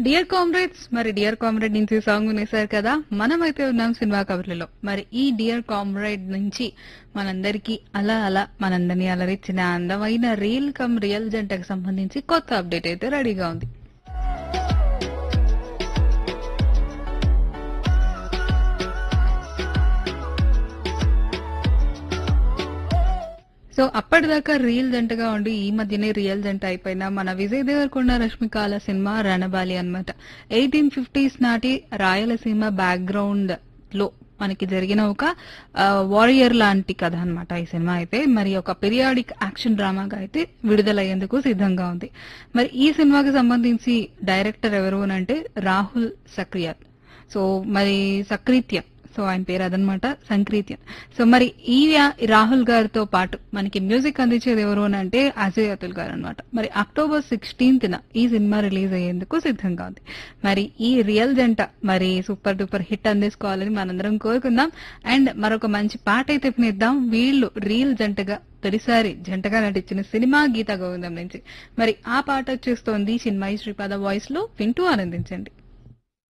dear comrades మరి dear comrade నుంచి song వినేశారు కదా మనమైతే ఉన్నాం సినిమా కవర్లలో మరి ఈ డియర్ కామ్రేడ్ నుంచి మనందరికీ అలా అలా మనందరినీ అలరించిన అందమైన రియల్ కమ్ రియల్ జంటకు సంబంధించి కొత్త అప్డేట్ అయితే రెడీగా ఉంది సో అప్పటిదాకా రియల్ జంటగా ఉండి ఈ మధ్యనే రియల్ జంట అయిపోయిన మన విజయ్ దేవరకొండ రష్మికాల సినిమా రణబాలి అన్నమాట ఎయిటీన్ ఫిఫ్టీస్ నాటి రాయలసీమ బ్యాక్గ్రౌండ్ లో మనకి జరిగిన ఒక వారియర్ లాంటి కథ అన్నమాట ఈ సినిమా అయితే మరి ఒక పీరియాడిక్ యాక్షన్ డ్రామాగా అయితే విడుదలయ్యేందుకు సిద్ధంగా ఉంది మరి ఈ సినిమాకి సంబంధించి డైరెక్టర్ ఎవరు అని అంటే రాహుల్ సక్రియాల్ సో మరి సక్రీత్య సో ఆయన పేరు అదనమాట సంక్రీత్య సో మరి ఈ యా- రాహుల్ గారితో పాటు మనకి మ్యూజిక్ అందించేది ఎవరు అని అంటే అజయ్ అతుల్ గారు అనమాట మరి అక్టోబర్ సిక్స్టీన్త్ న ఈ సినిమా రిలీజ్ అయ్యేందుకు సిద్ధంగా ఉంది మరి ఈ రియల్ జంట మరి సూపర్ డూపర్ హిట్ అందించుకోవాలని మనందరం కోరుకుందాం అండ్ మరొక మంచి పాట అయితే వినిద్దాం వీళ్ళు రియల్ జంటగా తొలిసారి జంటగా నటించిన సినిమా గీత గోవిందం నుంచి మరి ఆ పాట వచ్చేస్తోంది చిన్మయి శ్రీపాద వాయిస్ లో వింటూ ఆనందించండి